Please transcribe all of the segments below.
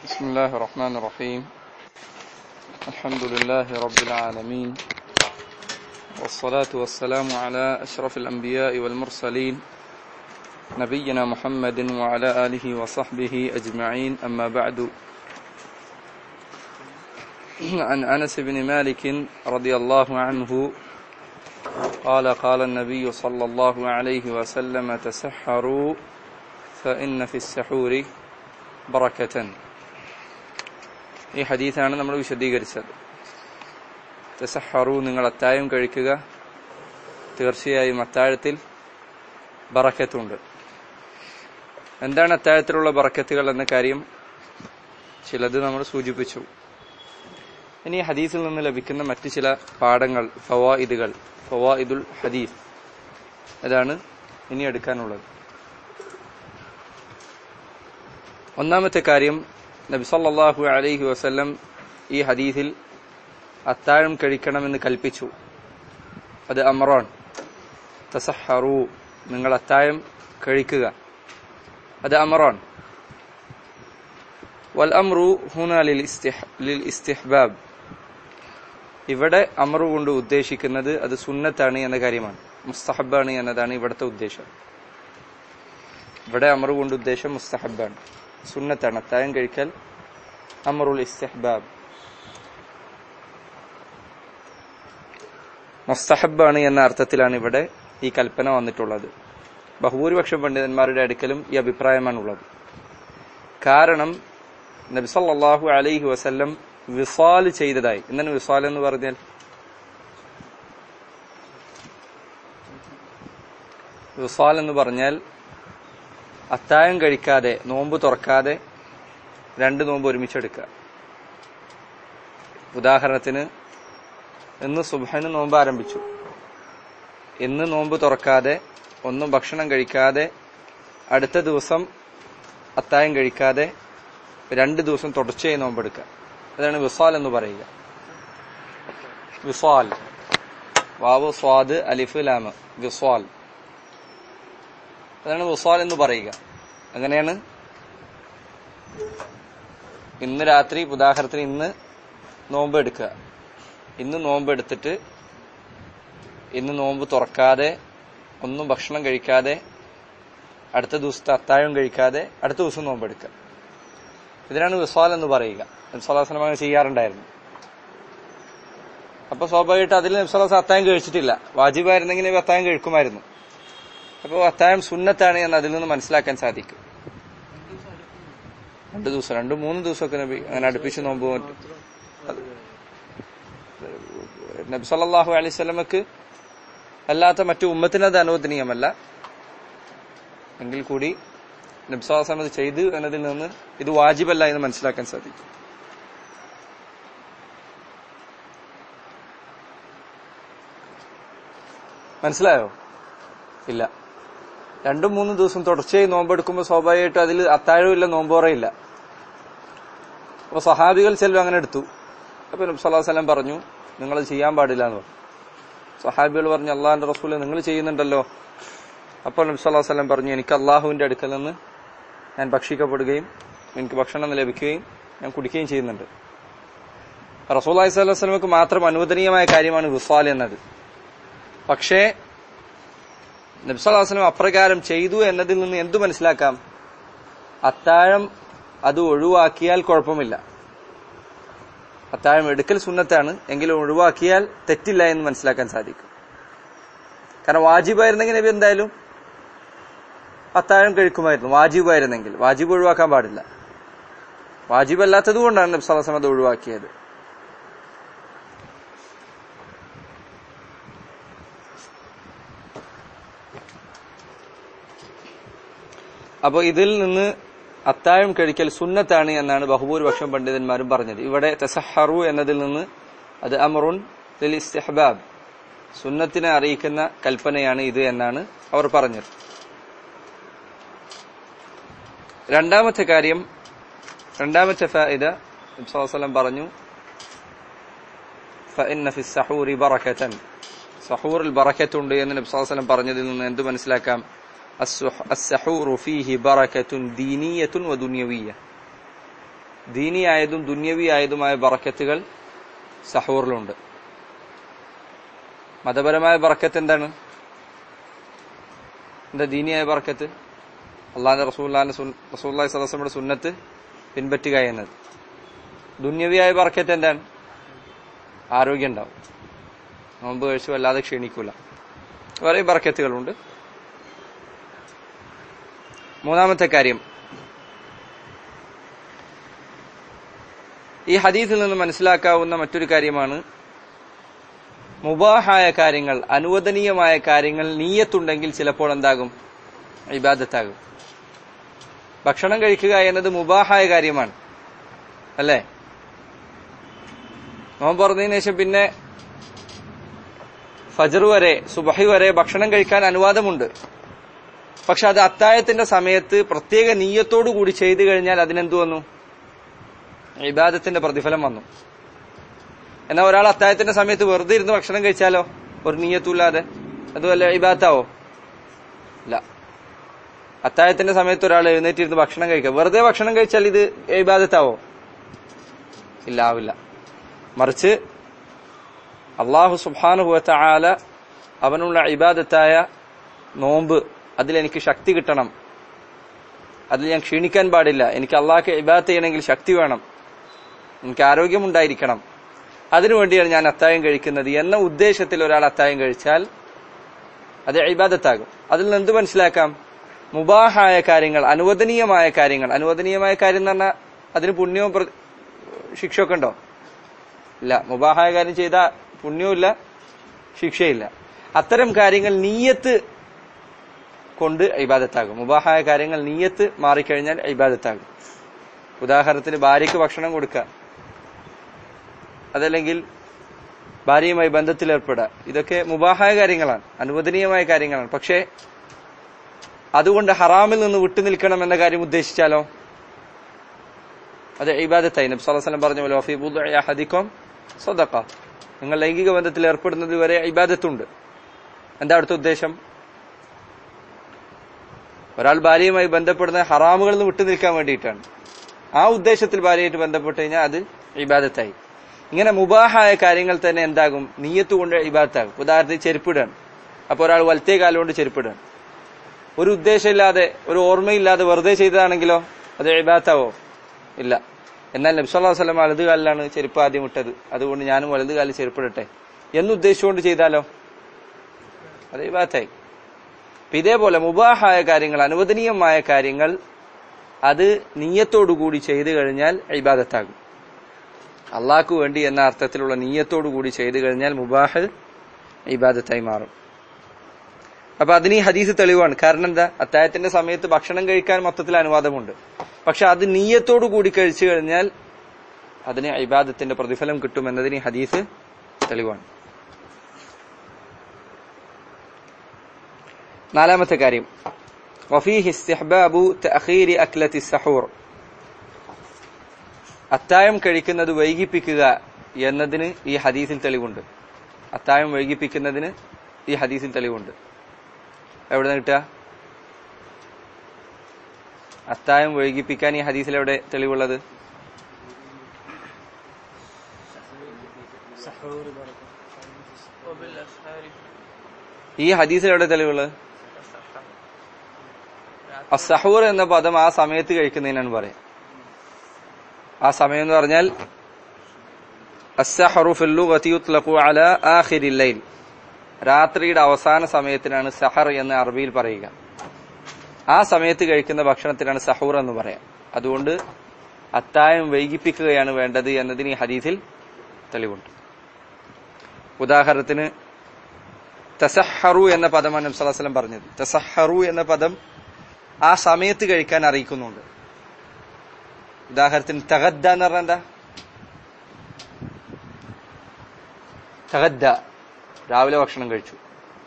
بسم الله الرحمن الرحيم الحمد لله رب العالمين والصلاة والسلام على أشرف الأنبياء والمرسلين نبينا محمد وعلى آله وصحبه أجمعين أما بعد عن أنس بن مالك رضي الله عنه قال قال النبي صلى الله عليه وسلم تسحروا فإن في السحور بركة ഈ ഹദീസാണ് നമ്മൾ വിശദീകരിച്ചത് തെസഹറു നിങ്ങൾ അത്തായം കഴിക്കുക തീർച്ചയായും അത്താഴത്തിൽ ബറക്കത്തുണ്ട് എന്താണ് അത്താഴത്തിലുള്ള ബറക്കത്തുകൾ എന്ന കാര്യം ചിലത് നമ്മൾ സൂചിപ്പിച്ചു ഇനി ഹദീസിൽ നിന്ന് ലഭിക്കുന്ന മറ്റു ചില പാഠങ്ങൾ ഫവായിദുകൾ ഫവായിദുൽ ഹദീസ് അതാണ് ഇനി എടുക്കാനുള്ളത് ഒന്നാമത്തെ കാര്യം നബി സല്ലല്ലാഹു അലൈഹി വസല്ലം ഈ ഹദീസിൽ അത്താഴം കഴിക്കണമെന്ന് കൽപ്പിച്ചു അത് അമറോൺ തസഹറു നിങ്ങൾ അത്താഴം കഴിക്കുക അത് അമറോൺ വൽ അമ്രു ഹുന ലിൽ ലിൽ ഇസ്തിഹ്ബാബ് ഇവിടെ അമറു കൊണ്ട് ഉദ്ദേശിക്കുന്നത് അത് സുന്നത്താണ് എന്ന കാര്യമാണ് മുസ്തഹബാണ് എന്നതാണ് ഇവിടുത്തെ ഉദ്ദേശം ഇവിടെ അമറു കൊണ്ട് ഉദ്ദേശം മുസ്തഹബാണ് സുന്നത്താണ് അത്താഴം കഴിക്കൽ അമറുൽ ഇസ്തിഹ്ബാബ് മുസ്തഹബാണ് എന്ന അർത്ഥത്തിലാണ് ഇവിടെ ഈ കൽപ്പന വന്നിട്ടുള്ളത് ബഹുഭൂരിപക്ഷം പണ്ഡിതന്മാരുടെ അടുക്കലും ഈ അഭിപ്രായമാണുള്ളത് കാരണം നബി സല്ലല്ലാഹു അലൈഹി വസല്ലം വിസാൽ ചെയ്തതായി എന്താണ് വിസാൽ എന്ന് പറഞ്ഞാൽ വിസാൽ എന്ന് പറഞ്ഞാൽ അത്താഴം കഴിക്കാതെ നോമ്പ് തുറക്കാതെ രണ്ട് നോമ്പ് ഒരുമിച്ചെടുക്കുക ഉദാഹരണത്തിന് ഇന്ന് സുബഹന് നോമ്പ് ആരംഭിച്ചു ഇന്ന് നോമ്പ് തുറക്കാതെ ഒന്നും ഭക്ഷണം കഴിക്കാതെ അടുത്ത ദിവസം അത്താഴം കഴിക്കാതെ രണ്ട് ദിവസം തുടർച്ചയായി നോമ്പെടുക്കുക അതാണ് വിസാൽ എന്ന് പറയുക വിസാൽ വാവ് സ്വാദ് അലിഫ് ലാമ് വിസ്വാൽ അതാണ് വിസ്വാൽ എന്ന് പറയുക അങ്ങനെയാണ് ഇന്ന് രാത്രി ഉദാഹരണത്തിന് ഇന്ന് നോമ്പ് എടുക്കുക ഇന്ന് നോമ്പ് എടുത്തിട്ട് ഇന്ന് നോമ്പ് തുറക്കാതെ ഒന്നും ഭക്ഷണം കഴിക്കാതെ അടുത്ത ദിവസത്തെ അത്താഴം കഴിക്കാതെ അടുത്ത ദിവസം നോമ്പ് എടുക്കുക ഇതിനാണ് വിസ്വാൽ എന്ന് പറയുക നബ്സലാസ്ലം അങ്ങനെ ചെയ്യാറുണ്ടായിരുന്നു അപ്പൊ സ്വാഭാവികമായിട്ട് അതിൽ നബ്സലാസ് അത്താഴം കഴിച്ചിട്ടില്ല വാജിബായിരുന്നെങ്കിൽ അത്താഴം കഴിക്കുമായിരുന്നു അപ്പോൾ അത്താഴം സുന്നത്താണ് എന്ന് അതിൽ നിന്ന് മനസ്സിലാക്കാൻ സാധിക്കും രണ്ടു ദിവസം രണ്ടു മൂന്ന് ദിവസമൊക്കെ നബി അങ്ങനെ അടുപ്പിച്ച് നോമ്പ് നബി സല്ലല്ലാഹു അലൈഹി സ്വലമക്ക് അല്ലാത്ത മറ്റു ഉമ്മത്തിന് അത് അനുവദനീയമല്ല എങ്കിൽ കൂടി നബ്സാസം അത് ചെയ്തു എന്നതിൽ നിന്ന് ഇത് വാജിബല്ല എന്ന് മനസ്സിലാക്കാൻ സാധിക്കും മനസ്സിലായോ ഇല്ല രണ്ടും മൂന്നും ദിവസം തുടർച്ചയായി നോമ്പെടുക്കുമ്പോൾ സ്വാഭാവികമായിട്ടും അതിൽ അത്താഴമില്ല നോമ്പോറയില്ല അപ്പൊ സഹാബികൾ ചെല്ലും അങ്ങനെ എടുത്തു അപ്പൊ നബ്സല്ലാസ്ലം പറഞ്ഞു നിങ്ങൾ ചെയ്യാൻ പാടില്ല എന്ന് പറഞ്ഞു സഹാബികൾ പറഞ്ഞു അള്ളാഹിന്റെ റസൂല് നിങ്ങൾ ചെയ്യുന്നുണ്ടല്ലോ അപ്പോൾ നബ്സല്ലാസ്ലം പറഞ്ഞു എനിക്ക് അള്ളാഹുവിന്റെ അടുക്കൽ നിന്ന് ഞാൻ ഭക്ഷിക്കപ്പെടുകയും എനിക്ക് ഭക്ഷണം ലഭിക്കുകയും ഞാൻ കുടിക്കുകയും ചെയ്യുന്നുണ്ട് റസൂൽ സ്വലമക്ക് മാത്രം അനുവദനീയമായ കാര്യമാണ് വിസ്വാൽ എന്നത് പക്ഷേ നബ്സല്ലാസ്ലം അപ്രകാരം ചെയ്തു എന്നതിൽ നിന്ന് എന്തു മനസ്സിലാക്കാം അത്താഴം അത് ഒഴിവാക്കിയാൽ കുഴപ്പമില്ല അത്താഴം എടുക്കൽ സുന്നത്താണ് എങ്കിലും ഒഴിവാക്കിയാൽ തെറ്റില്ല എന്ന് മനസ്സിലാക്കാൻ സാധിക്കും കാരണം വാജിബായിരുന്നെങ്കിൽ നബി എന്തായാലും അത്താഴം കഴിക്കുമായിരുന്നു വാജിബായിരുന്നെങ്കിൽ വാജിബ് ഒഴിവാക്കാൻ പാടില്ല വാജിബ് അല്ലാത്തത് കൊണ്ടാണ് നബി സലാസം അത് ഒഴിവാക്കിയത് അപ്പോൾ ഇതിൽ നിന്ന് അത്താഴം കഴിക്കൽ സുന്നത്താണ് എന്നാണ് ബഹുഭൂരിപക്ഷം പണ്ഡിതന്മാരും പറഞ്ഞത് ഇവിടെ തസഹറു എന്നതിൽ നിന്ന് അത് അമറുൻ ലിൽ ഇസ്തിഹബാബ് സുന്നത്തിനെ അറിയിക്കുന്ന കൽപ്പനയാണ് ഇത് എന്നാണ് അവർ പറഞ്ഞത് രണ്ടാമത്തെ കാര്യം രണ്ടാമത്തെ ഫായിദ വസല്ലം പറഞ്ഞു ഫഇന്ന ഫി സഹൂരി ബറകതൻ സഹൂറിൽ ബറക്കത്തുണ്ട് എന്ന് നബി വസല്ലം പറഞ്ഞതിൽ നിന്ന് എന്ത് മനസ്സിലാക്കാം السحور فيه بركة دينية ودنيوية ദീനിയായതും ദുന്യവിയായതുമായ ബറക്കത്തുകൾ സഹൂറിലുണ്ട് മതപരമായ ബറക്കത്ത് എന്താണ് എന്താ ദീനിയായ ബറക്കത്ത് അള്ളാഹിന്റെ റസൂല്ലാന്റെ റസൂല്ലാഹി സദസ്സയുടെ സുന്നത്ത് പിൻപറ്റുക എന്നത് ദുന്യവിയായ ബറക്കത്ത് എന്താണ് ആരോഗ്യം ഉണ്ടാവും നോമ്പ് കഴിച്ചു വല്ലാതെ ക്ഷീണിക്കൂല വേറെ ബറക്കത്തുകളുണ്ട് മൂന്നാമത്തെ കാര്യം ഈ ഹദീസിൽ നിന്ന് മനസ്സിലാക്കാവുന്ന മറ്റൊരു കാര്യമാണ് മുബാഹായ കാര്യങ്ങൾ അനുവദനീയമായ കാര്യങ്ങൾ നീയത്തുണ്ടെങ്കിൽ ചിലപ്പോൾ എന്താകും ഇബാദത്താകും ഭക്ഷണം കഴിക്കുക എന്നത് മുബാഹായ കാര്യമാണ് അല്ലേ നോമ്പ് പറഞ്ഞതിന് ശേഷം പിന്നെ ഫജർ വരെ സുബഹി വരെ ഭക്ഷണം കഴിക്കാൻ അനുവാദമുണ്ട് പക്ഷെ അത് അത്തായത്തിന്റെ സമയത്ത് പ്രത്യേക നീയത്തോടു കൂടി ചെയ്തു കഴിഞ്ഞാൽ അതിനെന്തു വന്നു ഇബാദത്തിന്റെ പ്രതിഫലം വന്നു എന്നാൽ ഒരാൾ അത്തായത്തിന്റെ സമയത്ത് വെറുതെ ഇരുന്ന് ഭക്ഷണം കഴിച്ചാലോ ഒരു നീയത്തുമില്ലാതെ അതുമല്ല ഇബാത്താവോ ഇല്ല അത്തായത്തിന്റെ സമയത്ത് ഒരാൾ എഴുന്നേറ്റിരുന്ന് ഭക്ഷണം കഴിക്കുക വെറുതെ ഭക്ഷണം കഴിച്ചാൽ ഇത് ഇബാദത്താവോ ഇല്ല ആവില്ല മറിച്ച് അള്ളാഹു സുബാനുഭവത്ത ആല അവനുള്ള ഇബാദത്തായ നോമ്പ് അതിലെനിക്ക് ശക്തി കിട്ടണം അതിൽ ഞാൻ ക്ഷീണിക്കാൻ പാടില്ല എനിക്ക് അള്ളാഹ്ക്ക് ഇബാദത്ത് ചെയ്യണമെങ്കിൽ ശക്തി വേണം എനിക്ക് ആരോഗ്യമുണ്ടായിരിക്കണം അതിനുവേണ്ടിയാണ് ഞാൻ അത്തായം കഴിക്കുന്നത് എന്ന ഉദ്ദേശത്തിൽ ഒരാൾ അത്തായം കഴിച്ചാൽ അത് ഇബാദത്താകും അതിൽ നിന്ന് എന്ത് മനസ്സിലാക്കാം മുബാഹായ കാര്യങ്ങൾ അനുവദനീയമായ കാര്യങ്ങൾ അനുവദനീയമായ കാര്യം എന്ന് പറഞ്ഞാൽ അതിന് പുണ്യവും പ്ര- ശിക്ഷയൊക്കെ ഉണ്ടോ ഇല്ല മുബാഹായ കാര്യം ചെയ്ത പുണ്യവുമില്ല ശിക്ഷയില്ല അത്തരം കാര്യങ്ങൾ നീയത്ത് കൊണ്ട് ഇബാദത്താകും മുബാഹായ കാര്യങ്ങൾ നീയത്ത് മാറിക്കഴിഞ്ഞാൽ ഇബാദത്താകും ഉദാഹരണത്തിന് ഭാര്യയ്ക്ക് ഭക്ഷണം കൊടുക്കുക അതല്ലെങ്കിൽ ഭാര്യയുമായി ബന്ധത്തിലേർപ്പെടുക ഇതൊക്കെ മുബാഹായ കാര്യങ്ങളാണ് അനുവദനീയമായ കാര്യങ്ങളാണ് പക്ഷേ അതുകൊണ്ട് ഹറാമിൽ നിന്ന് വിട്ടുനിൽക്കണം എന്ന കാര്യം ഉദ്ദേശിച്ചാലോ അത് ഇബാദത്തായി നബി സല്ലല്ലാഹു അലൈഹി വസല്ലം പറഞ്ഞു പോലെ ഫീ ബുദ്ഉ അഹദിക്കും സദഖ നിങ്ങൾ ലൈംഗിക ബന്ധത്തിൽ ഏർപ്പെടുന്നത് വരെ ഇബാദത്തുണ്ട് എന്താ അവിടുത്തെ ഉദ്ദേശം ഒരാൾ ഭാര്യയുമായി ബന്ധപ്പെടുന്ന ഹറാമുകളിൽ നിന്ന് വിട്ടുനിൽക്കാൻ വേണ്ടിയിട്ടാണ് ആ ഉദ്ദേശത്തിൽ ഭാര്യയായിട്ട് ബന്ധപ്പെട്ട് കഴിഞ്ഞാൽ അത് ഇബാദത്തായി ഇങ്ങനെ മുബാഹായ കാര്യങ്ങൾ തന്നെ എന്താകും നീയത്ത് കൊണ്ട് ഇബാദത്താകും ഉദാഹരണത്തിന് ചെരുപ്പിടാണ് അപ്പൊ ഒരാൾ വലത്തേ കാലുകൊണ്ട് ചെരുപ്പിടാണ് ഒരു ഉദ്ദേശമില്ലാതെ ഒരു ഓർമ്മയില്ലാതെ വെറുതെ ചെയ്തതാണെങ്കിലോ അത് ഇബാദത്താവോ ഇല്ല എന്നാൽ നബ്സല്ലാ വസ്ലം വലത് കാലിലാണ് ചെരുപ്പ് ആദ്യം ഇട്ടത് അതുകൊണ്ട് ഞാനും വലത് കാലിൽ ചെരുപ്പിടട്ടെ എന്നുദ്ദേശിച്ചുകൊണ്ട് ചെയ്താലോ അത് ഇബാദത്തായി അപ്പൊ ഇതേപോലെ മുബാഹായ കാര്യങ്ങൾ അനുവദനീയമായ കാര്യങ്ങൾ അത് നീയത്തോടുകൂടി ചെയ്തു കഴിഞ്ഞാൽ ഇബാദത്താകും അള്ളാഹ്ക്ക് വേണ്ടി എന്ന അർത്ഥത്തിലുള്ള നീയത്തോടുകൂടി ചെയ്തു കഴിഞ്ഞാൽ മുബാഹ് ഇബാദത്തായി മാറും അപ്പൊ അതിന് ഈ ഹദീസ് തെളിവാണ് കാരണം എന്താ അത്തായത്തിന്റെ സമയത്ത് ഭക്ഷണം കഴിക്കാൻ മൊത്തത്തിൽ അനുവാദമുണ്ട് പക്ഷെ അത് നീയത്തോടു കൂടി കഴിച്ചു കഴിഞ്ഞാൽ അതിന് ഇബാദത്തിന്റെ പ്രതിഫലം കിട്ടും എന്നതിന് ഈ ഹദീസ് തെളിവാണ് നാലാമത്തെ കാര്യം വഫീഹി ഇസ്തിഹ്ബാബു തഅഖീരി അക്ലത്തി സഹൂർ അത്തായം കഴിക്കുന്നത് വൈകിപ്പിക്കുക എന്നതിന് ഈ ഹദീസിൽ തെളിവുണ്ട് അത്തായം വൈകിപ്പിക്കുന്നതിന് ഈ ഹദീസിൽ തെളിവുണ്ട് എവിടെ നിന്ന് കിട്ടുക അത്തായം വൈകിപ്പിക്കാൻ ഈ ഹദീസിൽ എവിടെ തെളിവുള്ളത് ഈ ഹദീസിൽ എവിടെ തെളിവുള്ളത് അസഹൂർ എന്ന പദം ആ സമയത്ത് കഴിക്കുന്നതിനാണ് പറയാം ആ സമയം എന്ന് പറഞ്ഞാൽ അസ്സഹറു ഫില്ലുഗതി യുത്ലഖു അല ആഖിരിൽ ലൈൽ രാത്രിയുടെ അവസാന സമയത്തിനാണ് സഹർ എന്ന് അറബിയിൽ പറയുക ആ സമയത്ത് കഴിക്കുന്ന ഭക്ഷണത്തിനാണ് സഹൂർ എന്ന് പറയാം അതുകൊണ്ട് അത്തായം വൈകിപ്പിക്കുകയാണ് വേണ്ടത് എന്നതിന് ഈ ഹദീസിൽ തെളിവുണ്ട് ഉദാഹരണത്തിന് തസഹറു എന്ന പദമാണ് നബി സല്ലല്ലാഹു അലൈഹി വസല്ലം പറഞ്ഞത് തസഹറു എന്ന പദം ആ സമയത്ത് കഴിക്കാൻ അറിയിക്കുന്നുണ്ട് ഉദാഹരണത്തിന് തഗദ്ദ എന്ന് പറഞ്ഞാൽ എന്താ തഗദ്ദ രാവിലെ ഭക്ഷണം കഴിച്ചു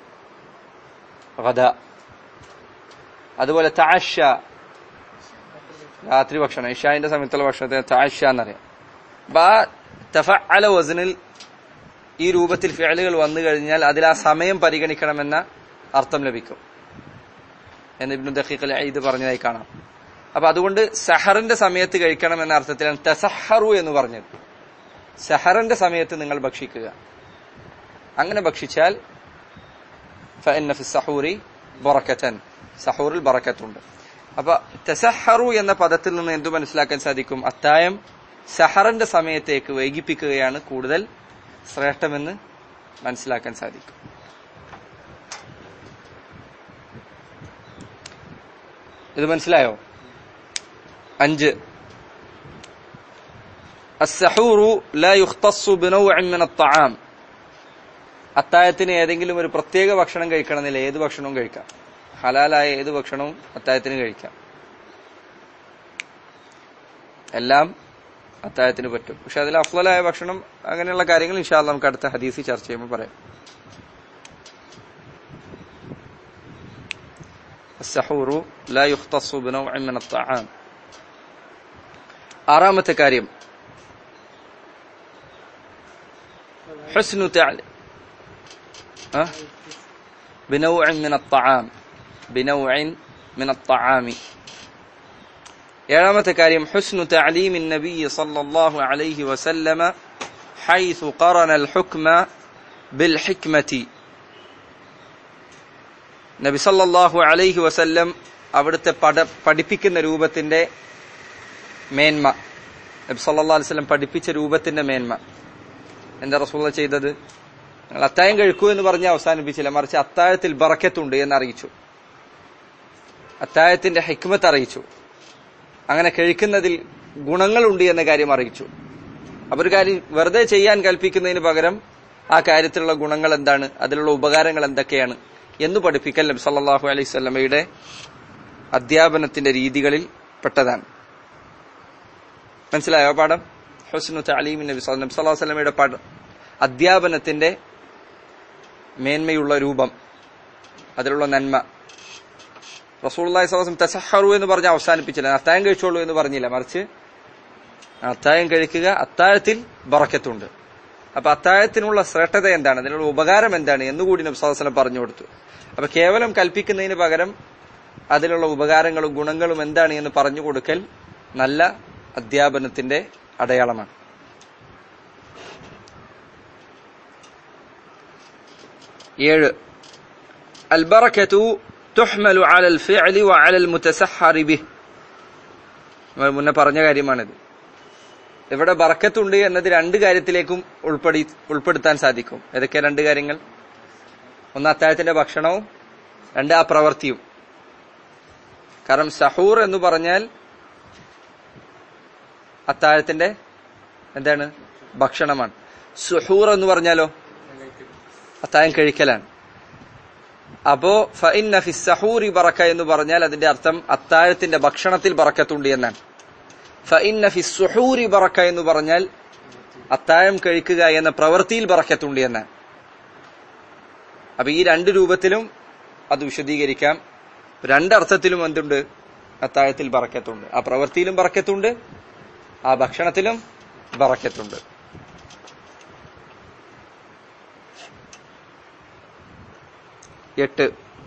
ഗദ അതുപോലെ താഷ രാത്രി ഭക്ഷണം ഇഷാന്റെ സമയത്തുള്ള ഭക്ഷണത്തിന് താഷ എന്നറിയാം അപ്പൊ ആ തഫഅല വസനിൽ ഈ രൂപത്തിൽ ഫിഅലുകൾ വന്നു കഴിഞ്ഞാൽ അതിൽ ആ സമയം പരിഗണിക്കണമെന്ന അർത്ഥം ലഭിക്കും എന്ന് ഇബ്നു ദഖീഖ് അൽ ഇത് പറഞ്ഞതായി കാണാം അപ്പൊ അതുകൊണ്ട് സഹറിന്റെ സമയത്ത് കഴിക്കണം എന്ന അർത്ഥത്തിലാണ് തസഹറു എന്ന് പറഞ്ഞത് സഹറിന്റെ സമയത്ത് നിങ്ങൾ ഭക്ഷിക്കുക അങ്ങനെ ഭക്ഷിച്ചാൽ ഫഇന്ന ഫി സഹൂരി ബറക്കത്തൻ സഹൂറിൽ ബറക്കത്തുണ്ട് അപ്പൊ തസഹറു എന്ന പദത്തിൽ നിന്ന് എന്തു മനസ്സിലാക്കാൻ സാധിക്കും അത്തായം സഹറിന്റെ സമയത്തേക്ക് വൈകിപ്പിക്കുകയാണ് കൂടുതൽ ശ്രേഷ്ഠമെന്ന് മനസ്സിലാക്കാൻ സാധിക്കും ഇത് മനസ്സിലായോ അഞ്ച് السحور لا يختص بنوع من الطعام അത്തായത്തിന് ഏതെങ്കിലും ഒരു പ്രത്യേക ഭക്ഷണം കഴിക്കണമെന്നില്ല ഏത് ഭക്ഷണവും കഴിക്കാം ഹലാലായ ഏത് ഭക്ഷണവും അത്തായത്തിന് കഴിക്കാം എല്ലാം അത്തായത്തിന് പറ്റും പക്ഷെ അതിൽ അഫ്ലായ ഭക്ഷണം അങ്ങനെയുള്ള കാര്യങ്ങൾ ഇൻഷാല്ല നമുക്ക് അടുത്ത ഹദീസ് ചർച്ച ചെയ്യുമ്പോൾ പറയാം السحور لا يختص بنوع من الطعام ആറാമത്തെ കാര്യം حسن تعليم أه؟ بنوع من الطعام بنوع من الطعام ഏഴാമത്തെ കാര്യം حسن تعليم النبي صلى الله عليه وسلم حيث قرن الحكم بالحكمة നബി സല്ലല്ലാഹു അലൈഹി വസല്ലം അവിടുത്തെ പഠ പഠിപ്പിക്കുന്ന രൂപത്തിന്റെ മേന്മ നബി സല്ലല്ലാഹു അലൈഹി വസല്ലം പഠിപ്പിച്ച രൂപത്തിന്റെ മേന്മ എന്താ റസൂള്ള ചെയ്തത് നിങ്ങൾ അത്തായം കഴിക്കൂ എന്ന് പറഞ്ഞ് അവസാനിപ്പിച്ചില്ല മറിച്ച് അത്താഴത്തിൽ ബറക്കത്തുണ്ട് എന്ന് അറിയിച്ചു അത്താഴത്തിന്റെ ഹിക്മത്ത് അറിയിച്ചു അങ്ങനെ കഴിക്കുന്നതിൽ ഗുണങ്ങളുണ്ട് എന്ന കാര്യം അറിയിച്ചു അപ്പൊ ഒരു കാര്യം വെറുതെ ചെയ്യാൻ കൽപ്പിക്കുന്നതിന് പകരം ആ കാര്യത്തിലുള്ള ഗുണങ്ങൾ എന്താണ് അതിലുള്ള ഉപകാരങ്ങൾ എന്തൊക്കെയാണ് എന്ന് പഠിപ്പിക്കൽ നബി സല്ലല്ലാഹു അലൈഹി സ്വലമയുടെ അധ്യാപനത്തിന്റെ രീതികളിൽ പെട്ടതാണ് മനസ്സിലായോ പാഠം ഹുസ്നു തലീം നബി നബി സല്ലല്ലാഹു അലൈഹി വസല്ലമയുടെ പാഠ അധ്യാപനത്തിന്റെ മേന്മയുള്ള രൂപം അതിലുള്ള നന്മ റസൂള്ളി സ്വലം തസഹറു എന്ന് പറഞ്ഞ് അവസാനിപ്പിച്ചില്ല അത്തായം കഴിച്ചോളൂ എന്ന് പറഞ്ഞില്ല മറിച്ച് അത്തായം കഴിക്കുക അത്താഴത്തിൽ ബറക്കത്തുണ്ട് അപ്പൊ അത്താഴത്തിനുള്ള ശ്രേഷ്ഠത എന്താണ് അതിനുള്ള ഉപകാരം എന്താണ് എന്നുകൂടി നബി സ്വലം പറഞ്ഞു കൊടുത്തു അപ്പൊ കേവലം കൽപ്പിക്കുന്നതിന് പകരം അതിലുള്ള ഉപകാരങ്ങളും ഗുണങ്ങളും എന്താണ് എന്ന് പറഞ്ഞു കൊടുക്കൽ നല്ല അധ്യാപനത്തിന്റെ അടയാളമാണ് ഏഴ് البركة تحمل على الفعل وعلى المتسحر به നമ്മൾ മുന്നേ പറഞ്ഞ കാര്യമാണിത് ഇവിടെ ബറക്കത്തുണ്ട് എന്നത് രണ്ട് കാര്യത്തിലേക്കും ഉൾപ്പെടുത്തി ഉൾപ്പെടുത്താൻ സാധിക്കും ഏതൊക്കെ രണ്ട് കാര്യങ്ങൾ ഒന്ന് അത്താഴത്തിന്റെ ഭക്ഷണവും രണ്ട് ആ പ്രവൃത്തിയും കാരണം സഹൂർ എന്ന് പറഞ്ഞാൽ അത്താഴത്തിന്റെ എന്താണ് ഭക്ഷണമാണ് സുഹൂർ എന്ന് പറഞ്ഞാലോ അത്താഴം കഴിക്കലാണ് അപ്പോ ഫഇന്ന ഫി സഹൂറി ബറക്ക എന്ന് പറഞ്ഞാൽ അതിന്റെ അർത്ഥം അത്താഴത്തിന്റെ ഭക്ഷണത്തിൽ ബറക്കത്തുണ്ട് എന്നാണ് ഫഇന്ന ഫി സുഹൂരി ബറക്ക എന്ന് പറഞ്ഞാൽ അത്താഴം കഴിക്കുക എന്ന പ്രവൃത്തിയിൽ ബറക്കത്തുണ്ട് എന്നാണ് അപ്പൊ ഈ രണ്ട് രൂപത്തിലും അത് വിശദീകരിക്കാം രണ്ടർത്ഥത്തിലും എന്തുണ്ട് അത്താഴത്തിൽ ബറക്കത്തുണ്ട് ആ പ്രവൃത്തിയിലും ബറക്കത്തുണ്ട് ആ ഭക്ഷണത്തിലും ബറക്കത്തുണ്ട് എട്ട്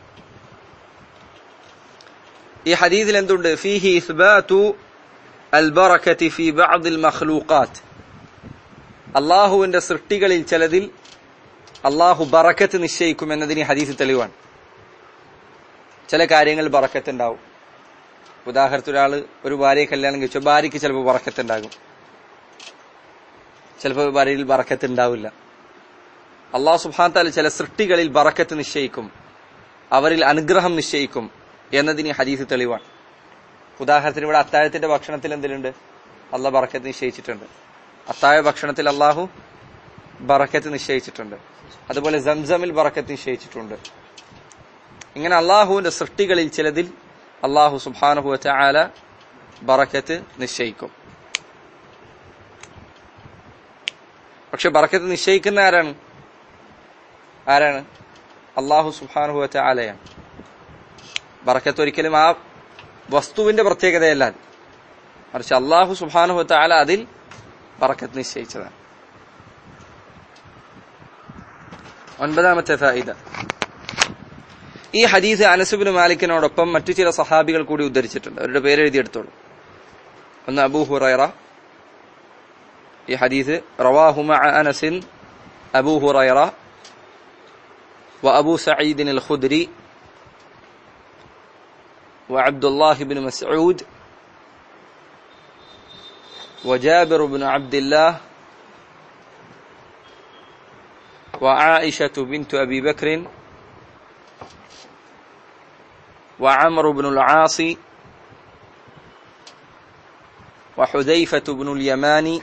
ഈ ഹദീസിൽ എന്തുണ്ട് ഫീഹി ഇസ്ബാതു അൽ ബറക്കത്തി ഫി ബഅദിൽ മഖ്ലൂഖാത്ത് അള്ളാഹുവിന്റെ സൃഷ്ടികളിൽ ചിലതിൽ അള്ളാഹു ബറക്കത്ത് നിശ്ചയിക്കും എന്നതിന് ഹദീസ് തെളിവാണ് ചില കാര്യങ്ങൾ ബറക്കത്ത് ഉണ്ടാവും ഉദാഹരണത്തിന് ഒരാൾ ഒരു ഭാര്യയെ കല്യാണം കഴിച്ചു ഭാര്യയ്ക്ക് ചിലപ്പോൾ ബറക്കത്ത് ഉണ്ടാകും ചിലപ്പോൾ ഭാര്യയിൽ ബറക്കത്ത് ഉണ്ടാവില്ല അള്ളാഹു സുബാൻ ചില സൃഷ്ടികളിൽ ബറക്കത്ത് നിശ്ചയിക്കും അവരിൽ അനുഗ്രഹം നിശ്ചയിക്കും എന്നതിന് ഹദീസ് തെളിവാണ് ഉദാഹരണത്തിന് ഇവിടെ അത്താഴത്തിന്റെ ഭക്ഷണത്തിൽ എന്തിലുണ്ട് അള്ളാഹ് ബറക്കത്ത് നിശ്ചയിച്ചിട്ടുണ്ട് അത്താഴ ഭക്ഷണത്തിൽ അള്ളാഹു ബറക്കത്ത് നിശ്ചയിച്ചിട്ടുണ്ട് അതുപോലെ സംസമിൽ ബറക്കത്ത് നിശ്ചയിച്ചിട്ടുണ്ട് ഇങ്ങനെ അള്ളാഹുവിന്റെ സൃഷ്ടികളിൽ ചിലതിൽ അള്ളാഹു സുബാനുഹു ആല ബറക്കത്ത് നിശ്ചയിക്കും പക്ഷെ ബറക്കത്ത് നിശ്ചയിക്കുന്ന ആരാണ് ആരാണ് അള്ളാഹു സുബാനുഹു ആലയാണ് ബറക്കത്ത് ഒരിക്കലും ആ വസ്തുവിന്റെ പ്രത്യേകതയല്ല അത് മറിച്ച് അള്ളാഹു സുബാനുഹു ആല അതിൽ ബറക്കത്ത് നിശ്ചയിച്ചതാണ് ഒൻപതാമത്തെ ഫായിദ ഈ ഹദീസ് അനസുബിൻ മാലിക്കിനോടൊപ്പം മറ്റു ചില സഹാബികൾ കൂടി ഉദ്ധരിച്ചിട്ടുണ്ട് അവരുടെ പേര് എഴുതിയെടുത്തോളൂ ഒന്ന് അബൂ ഹുറൈറ ഈ ഹദീസ് റവാഹു മഅ അനസിൻ അബൂ ഹുറൈറ وأبو سعيد الخدري وعبد الله بن مسعود وجابر بن عبد الله وعائشة بنت أبي بكر وعمرو بن العاص وحذيفة بن اليمان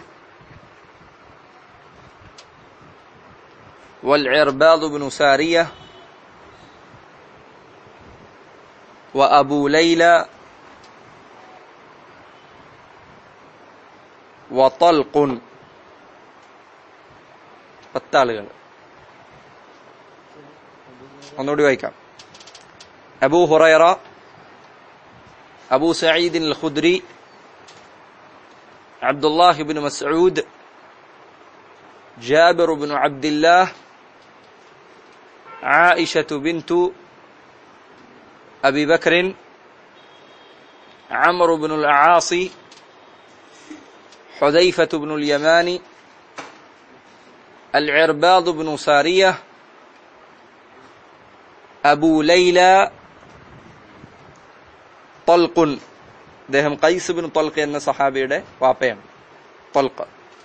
والعرباض بن سارية وأبو ليلى وطلق പത്താളുകൾ ഒന്നുകൂടി വായിക്കാം Abu Hurairah Abu Saeed al Khudri Abdullah bin Masood جابر بن عبد الله عائشة بنت أبي بكر عمرو بن العاص حذيفة بن اليمان العرباض بن سارية أبو ليلى طلق അദ്ദേഹം കൈസ് ബിൻ തൊൽക്ക് എന്ന സഹാബിയുടെ വാപ്പയാണ് തൊൽക്ക്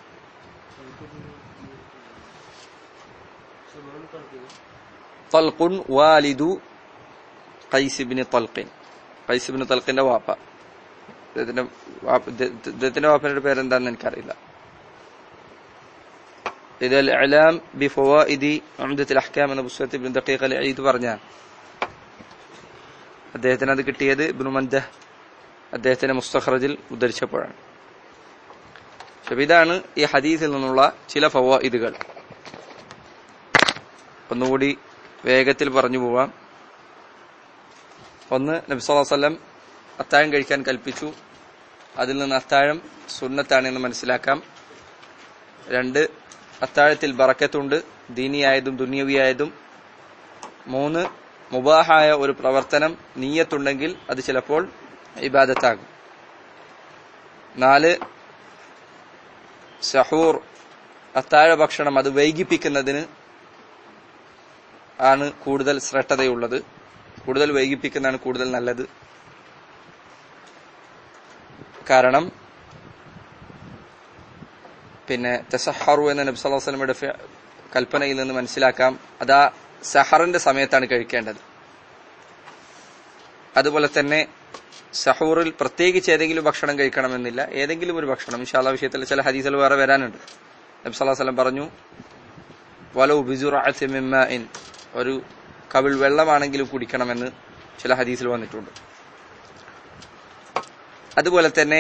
തൽഖുൻ വാലിദു ഖൈസിബിന് തൽഖിൻ ഖൈസിബിന് തൽഖിന്റെ വാപ്പ ഇദ്ദേഹത്തിന്റെ വാപ്പ ഇദ്ദേഹത്തിന്റെ വാപ്പയുടെ പേരെന്താന്ന് എനിക്കറിയില്ല ഇത് അലാം ബി ഫവാഇദി അംദത്തുൽ അഹ്കാം എന്ന പുസ്തകത്തിൽ ഇബ്നു ദഖീഖ് അൽ ഈദ് പറഞ്ഞാണ് അദ്ദേഹത്തിന് അത് കിട്ടിയത് ഇബ്നു മൻദഹ് അദ്ദേഹത്തിന്റെ മുസ്തഖറജിൽ ഉദ്ധരിച്ചപ്പോഴാണ് പക്ഷെ ഇതാണ് ഈ ഹദീസിൽ നിന്നുള്ള ചില ഫവാഇദുകൾ ഒന്നുകൂടി വേഗത്തിൽ പറഞ്ഞു പോവാം ഒന്ന് നബ്സല്ലാസ്ലം അത്താഴം കഴിക്കാൻ കൽപ്പിച്ചു അതിൽ നിന്ന് അത്താഴം സുന്നത്താണ് എന്ന് മനസ്സിലാക്കാം രണ്ട് അത്താഴത്തിൽ ബറക്കത്തുണ്ട് ദീനിയായതും ദുന്യവിയായതും മൂന്ന് മുബാഹായ ഒരു പ്രവർത്തനം നീയത്തുണ്ടെങ്കിൽ അത് ചിലപ്പോൾ ഇബാദത്താകും നാല് സഹൂർ അത്താഴ ഭക്ഷണം അത് വൈകിപ്പിക്കുന്നതിന് ആണ് കൂടുതൽ ശ്രദ്ധതയുള്ളത് കൂടുതൽ വൈകിപ്പിക്കുന്നതാണ് കൂടുതൽ നല്ലത് കാരണം പിന്നെ തെസഹറു എന്ന നബി സല്ലല്ലാഹു അലൈഹി വസല്ലമയുടെ കൽപ്പനയിൽ നിന്ന് മനസ്സിലാക്കാം അതാ സഹറിന്റെ സമയത്താണ് കഴിക്കേണ്ടത് അതുപോലെ തന്നെ സഹൂറിൽ പ്രത്യേകിച്ച് ഏതെങ്കിലും ഭക്ഷണം കഴിക്കണമെന്നില്ല ഏതെങ്കിലും ഒരു ഭക്ഷണം ഇൻഷാല്ല വിഷയത്തിൽ ചില ഹദീസുകൾ വേറെ വരാനുണ്ട് നബി സല്ലല്ലാഹു അലൈഹി വസല്ലം പറഞ്ഞു വലൗ ബിസുറഅത്തി മിമ്മാഇൻ ഒരു കവിൾ വെള്ളമാണെങ്കിലും കുടിക്കണമെന്ന് ചില ഹദീസിൽ വന്നിട്ടുണ്ട് അതുപോലെ തന്നെ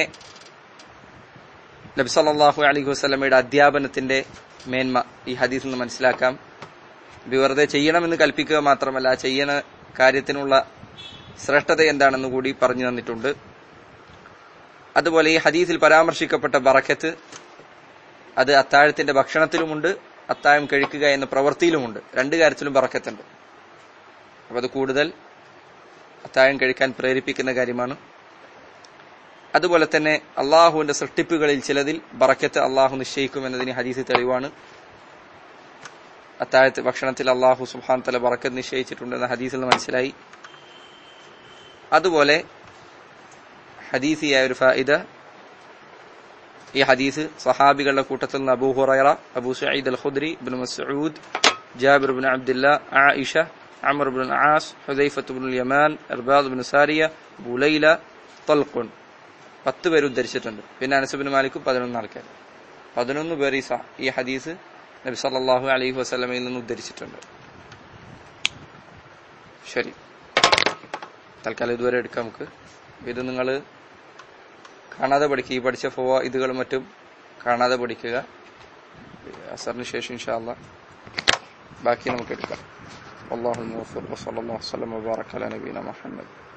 നബി സല്ലല്ലാഹു അലൈഹി വസല്ലമയുടെ അധ്യാപനത്തിന്റെ മേന്മ ഈ ഹദീസിൽ നിന്ന് മനസ്സിലാക്കാം ഇത് വെറുതെ ചെയ്യണമെന്ന് കൽപ്പിക്കുക മാത്രമല്ല ആ ചെയ്യുന്ന കാര്യത്തിനുള്ള ശ്രേഷ്ഠത എന്താണെന്ന് കൂടി പറഞ്ഞു തന്നിട്ടുണ്ട് അതുപോലെ ഈ ഹദീസിൽ പരാമർശിക്കപ്പെട്ട ബറക്കത്ത് അത് അത്താഴത്തിന്റെ ഭക്ഷണത്തിലുമുണ്ട് അത്താഴം കഴിക്കുക എന്ന പ്രവൃത്തിയിലുമുണ്ട് രണ്ട് കാര്യത്തിലും ബറക്കത്തുണ്ട് അപ്പൊ അത് കൂടുതൽ അത്താഴം കഴിക്കാൻ പ്രേരിപ്പിക്കുന്ന കാര്യമാണ് അതുപോലെ തന്നെ അള്ളാഹുവിന്റെ സൃഷ്ടിപ്പുകളിൽ ചിലതിൽ ബറക്കത്ത് അള്ളാഹു നിശ്ചയിക്കും എന്നതിന് ഹദീസ് തെളിവാണ് അത്താഴത്ത് ഭക്ഷണത്തിൽ അള്ളാഹു സുഹാൻ തല ബറക്കത്ത് നിശ്ചയിച്ചിട്ടുണ്ടെന്ന് ഹദീസിൽ നിന്ന് മനസ്സിലായി അതുപോലെ ഹദീസിയായ ഒരു ഫായിദ ഈ ഹദീസ് സഹാബികളുടെ കൂട്ടത്തിൽ നിന്ന് Abu Hurairah Abu Saeed al Khudri ibn Masood Jabir ibn Abdullah Aisha Amr ibn As Hudhaifah ibn Yaman Irbad ibn Sariya Abu Laila തൽഖുൻ പത്ത് പേര് ഉദ്ധരിച്ചിട്ടുണ്ട് പിന്നെ അനസുബിൻ മാലിക്കും പതിനൊന്ന് ആൾക്കാർ പതിനൊന്ന് പേർ ഈ സ- ഈ ഹദീസ് നബി സല്ലല്ലാഹു അലൈഹി വസല്ലമയിൽ നിന്ന് ഉദ്ധരിച്ചിട്ടുണ്ട് ശരി തൽക്കാലം ഇതുവരെ എടുക്കാം നമുക്ക് ഇത് നിങ്ങൾ കാണാതെ പഠിക്കുക ഈ പഠിച്ച ഫോ ഇതുകളും മറ്റും കാണാതെ പഠിക്കുക അസറിന് ശേഷം ഇൻഷാല്ല ബാക്കി നമുക്ക് എടുക്കാം അള്ളാഹു വസല്ലല്ലാഹു വസല്ലം വബാറക അലാ നബീന മുഹമ്മദ്